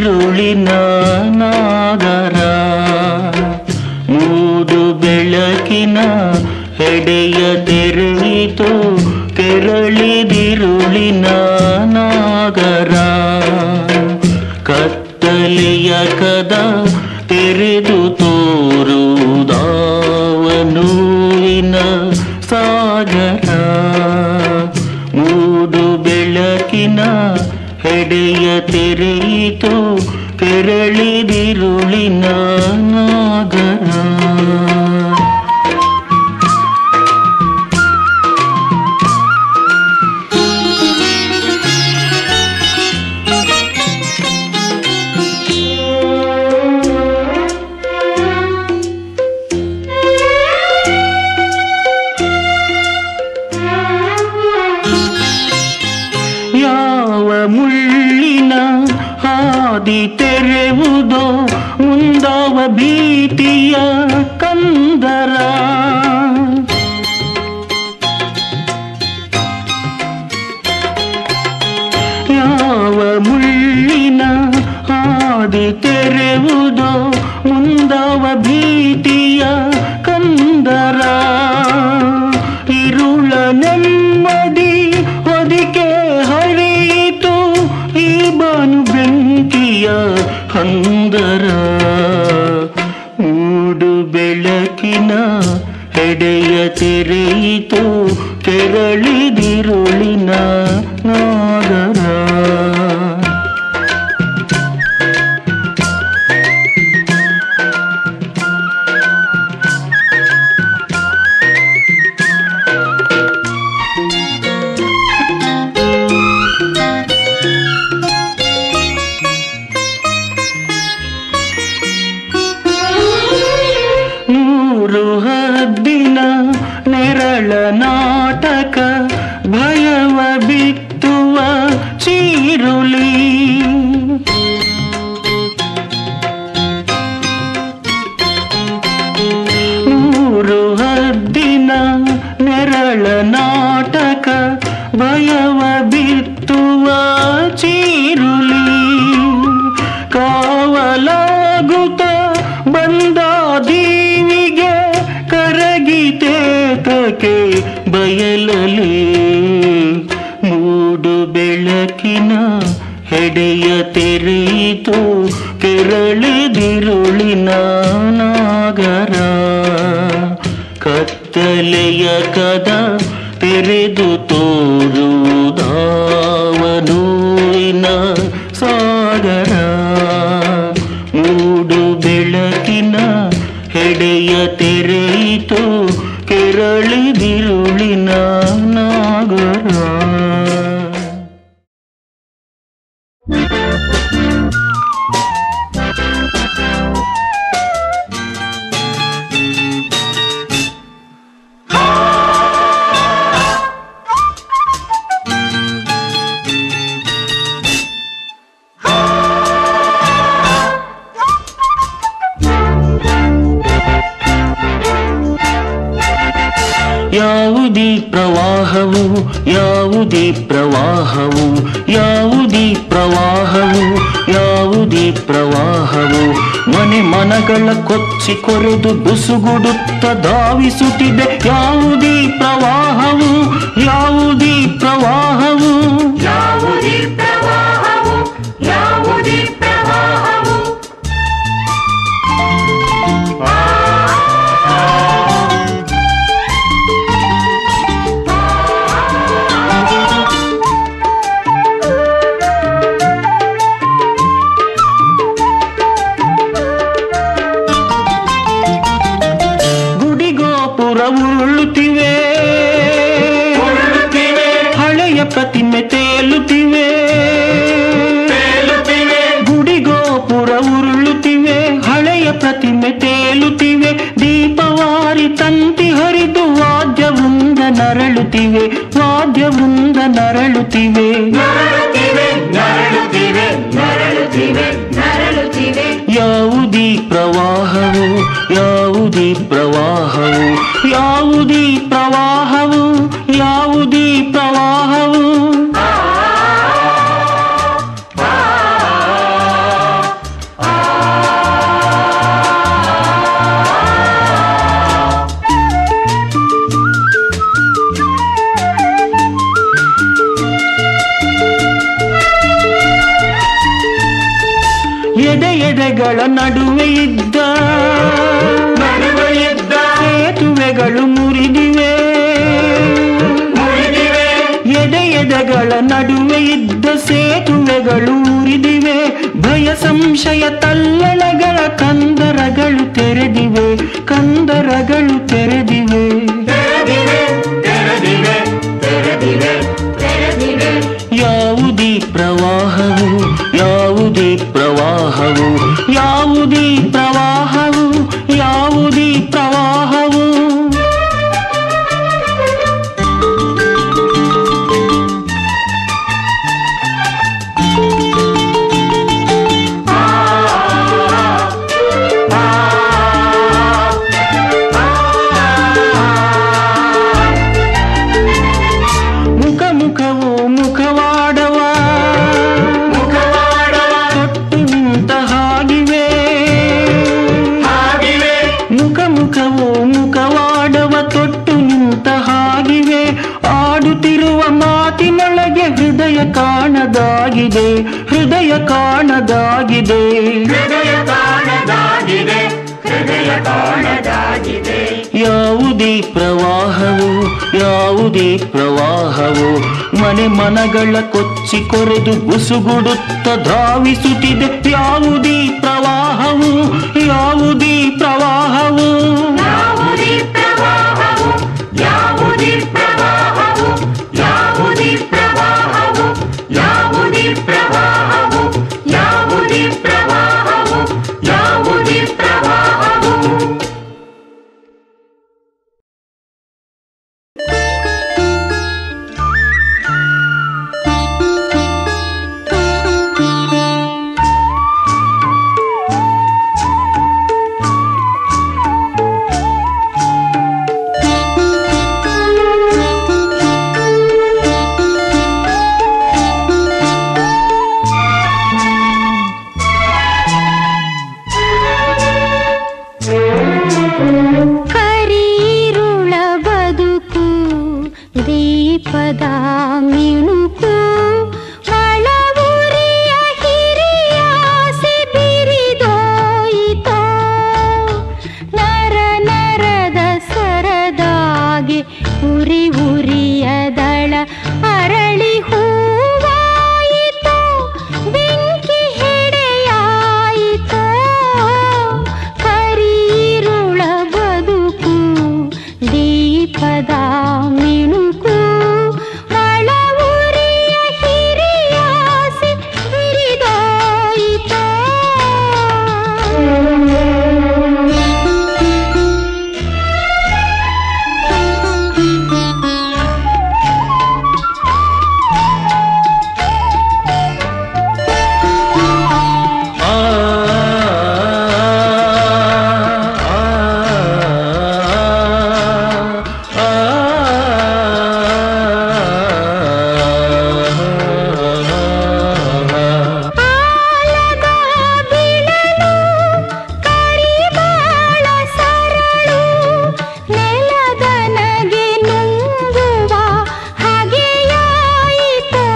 ಕೆರಳಿದಿರುಳಿನ ನಾಗರ ಮೂಡು ಬೆಳಕಿನ ಹೆಡೆಯ ತೆರೆಯಿತು ಕೆರಳಿದಿರುಳಿನ ನಾಗರ ಕತ್ತಲೆಯ ಕದ ತೆರೆದು ತೋರುದಾವನೂವಿನ ಸಾಗರ ಮೂಡು ಬೆಳಕಿನ ಹೆಡೆಯ ತೆರೆಯಿತು ಕೆರಳಿದಿರುಳಿನ ನಾಗರ ಯಾವ ಮುಳ್ಳಿನ ಹಾದಿ ತೆರೆವುದೋ ಮುಂದಾವ ಭೀತಿಯ ಕಂದರ ಯಾವ ಮುಳ್ಳಿನ ಹಾದಿ ತೆರೆವುದೋ ಮುಂದಾವ ಭೀತಿಯ ಕಂದರ ಇರುಳ ನೆಮ್ಮದಿ ಹೊದಿಕೆ ಹರಿಯಿತು ಈ ಬಾನು ಬೆಂಕಿಯ ಹಂದರ ಮೂಡು ಬೆಳಕಿನ ಹೆಡೆಯ ತೆರೆಯಿತು ಕೆರಳಿದಿರುಳಿನ ನಾಗರ ನೂರು ಹದ್ದಿನ ನೆರಳ ನಾಟಕ ಭಯವ ಬಿತ್ತುವ ಚೀರುಲಿ ನೂರು ಹದ್ದಿನ ನೆರಳ ನಾಟಕ ಭಯವ ಬಿತ್ತುವ ಚೀರುಲಿ ಕಾವಲಾಗುತ್ತ ಬಂದ ದೀವಿಗೆ ಕರಗಿತೇತಕ್ಕೆ ಬಯಲಲಿ ಮೂಡು ಬೆಳಕಿನ ಹೆಡೆಯ ತೆರೆಯಿತು ಕೆರಳಿದಿರುಳಿನ ನಾಗರ ಕತ್ತಲೆಯ ಕದ ತೆರೆದು ತೋರುದಾವನೂರಿನ ಸಾಗರ ಮೂಡು ಬೆಳಕಿನ ಹೆಡೆಯ ತೆರೆಯಿತು ಕೆರಳಿದಿರುಳಿನ ನಾಗರ ಯಾವುದೀ ಪ್ರವಾಹವು ಯಾವುದೇ ಪ್ರವಾಹವು ಯಾವುದೇ ಪ್ರವಾಹವು ಯಾವುದೇ ಪ್ರವಾಹವು ಮನೆ ಮನಗಳ ಕೊಚ್ಚಿ ಕೊರೆದು ಬುಸುಗುಡುತ್ತ ಧಾವಿಸುತ್ತಿದೆ ಯಾವುದೇ ಪ್ರವಾಹವು ಯಾವುದೇ ಪ್ರವಾಹವು ಯಾವುದೇ ಪ್ರವಾಹವು ಯಾವುದೇ ಪ್ರವಾಹವು ಗುಡಿಗೋಪುರ ಉರುಳುತ್ತಿವೆ ಉರುಳುತ್ತಿವೆ, ಹಳೆಯ ಪ್ರತಿಮೆ ತೇಲುತ್ತಿವೆ ತೇಲುತ್ತಿವೆ, ಗುಡಿಗೋಪುರ ಉರುಳುತ್ತಿವೆ ಹಳೆಯ ಪ್ರತಿಮೆ ತೇಲುತ್ತಿವೆ ದೀಪವಾರಿ ತಂತಿ ಹರಿದು ವಾದ್ಯ ವೃಂದ ನರಳುತ್ತಿವೆ ವಾದ್ಯ ವೃಂದ ನರಳುತ್ತಿವೆ ನರಳುತ್ತಿವೆ ನರಳುತ್ತಿವೆ ನರಳುತ್ತಿವೆ ನರಳುತ್ತಿವೆ ಯಾವುದೀ ಪ್ರವಾಹವು ಯಾವುದೀ ಪ್ರವಾಹವು ಯಾವುದೀ ಪ್ರವಾಹವು ಯಾವುದೀ ಪ್ರವಾಹವು ಎಡೆ ಎಡೆಗಳ ನಡುವೆ ಇದ್ದ ನಡುವೆ ಇದ್ದ ಸೇತುವೆಗಳು ಮುರಿದಿವೆ ಮುರಿದಿವೆ ಎಡೆ ಎಡೆಗಳ ನಡುವೆ ಇದ್ದ ಸೇತುವೆಗಳು ಮುರಿದಿವೆ ಭಯ ಸಂಶಯ ತಲ್ಲಣಗಳ ಕಂದರಗಳು ತೆರೆದಿವೆ ಕಂದರಗಳು ತೆರೆದಿವೆ ತೆರೆದಿವೆ ತೆರೆದಿವೆ ತೆರೆದಿವೆ ತೆರೆದಿವೆ ಯಾವುದೀ ಪ್ರವಾಹವು ಯಾವುದೀ ಪ್ರವಾಹವು ಯಾವುದೀ ಪ್ರವಾಹವು ಯಾವುದೀ ಪ್ರವಾಹವು ಮುಖ ಮುಖವು ಮುಖವಾಡವ ಮುಖವಾಡವ ತೊಟ್ಟು ನಿಂತ ಹಾಗಿವೆ ಆಗಿವೆ ಮುಖ ಮುಖವು ಮುಖವಾಡವ ತೊಟ್ಟು ನಿಂತ ಹಾಗಿವೆ ಆಡುತ್ತಿರುವ ಮಾತಿನೊಳಗೆ ಹೃದಯ ಕಾಣದಾಗಿದೆ ಹೃದಯ ಕಾಣದಾಗಿದೆ ಹೃದಯ ಕಾಣದಾಗಿದೆ ಹೃದಯ ಕಾಣದಾಗಿದೆ ಯಾವುದೇ ಪ್ರವಾಹವು ಯಾವುದೇ ಪ್ರವಾಹವು ಮನೆ ಮನಗಳ ಕೊಚ್ಚಿ ಕೊರೆದು ಬುಸುಗುಡುತ್ತ ಧಾವಿಸುತ್ತಿದೆ ಯಾವುದೇ ಪ್ರವಾಹವು ಯಾವುದೇ ಪ್ರವಾಹವು ಯಾವುದೇ ಪ್ರವಾಹವು ಯಾವುದೇ ಪ್ರವಾಹವು ಯಾವುದೇ ಪ್ರವಾಹವು ಯಾವುದೇ ಪ್ರವಾಹವು ಯಾವುದೇ ಪ್ರವಾಹವು ಯಾವುದೇ ಪ್ರವಾಹವು ಕರೀರುಳ ಬದುಕು ದೀಪದ ಮಿಣುಕು ಮಳವುರಿಯ ಹಿರಿಯಾಸೆ ಬಿರಿದೋಯಿತೋ ನರ ನರದ ಸರದಾಗೆ ಉರಿ ಉರಿಯ ದಳ ಅರಳಿ ಹೂವಾಯಿತೋ ಬೆಂಕಿ ಹೆಡೆಯಾಯಿತೋ ಕರೀರುಳ ಬದುಕು ದೀಪದ ಮಿಣುಕು ಮಳವುರಿಯ ಹಿರಿಯಾಸೆ ಬಿರಿದೋಯಿತೋ ಆ, ಆ, ಆ, ಆಲದ ಬಿಳಲು ಕರಿಬಾಳ ಸರಳು ನೆಲದನಗೆ ನುಂಗುವ ಹಾಗೆಯಾಯಿತೋ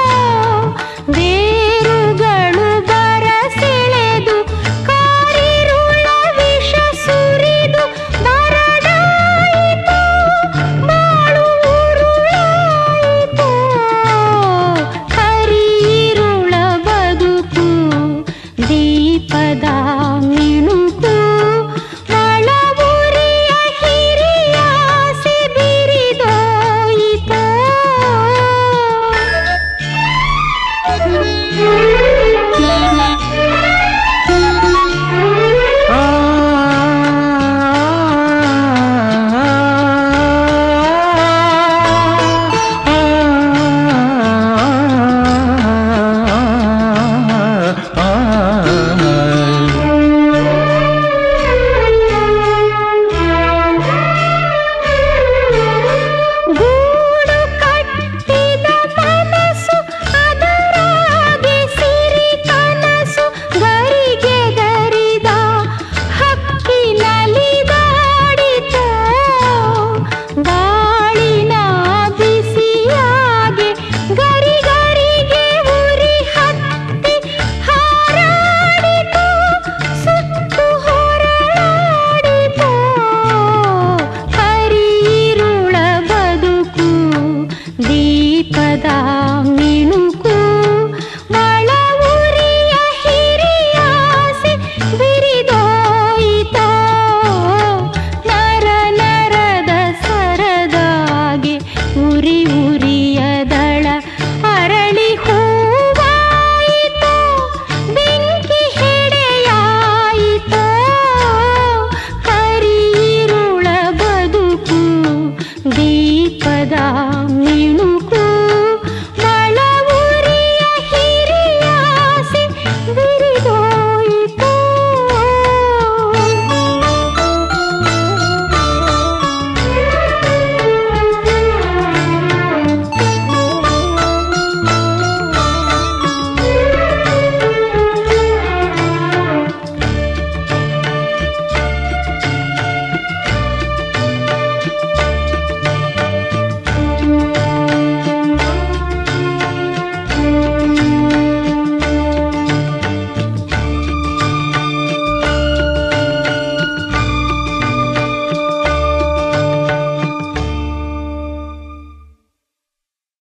ಬೇರುಗಳು ಬರಸೆಳೆದು ಕಾರಿರುಳ ವಿಷ ಸುರಿದು ಬರಡಾಯಿತೋ ಬಾಳು ಉರುಳಾಯಿತೋ ಕರೀರುಳ ಬದುಕು ದೀ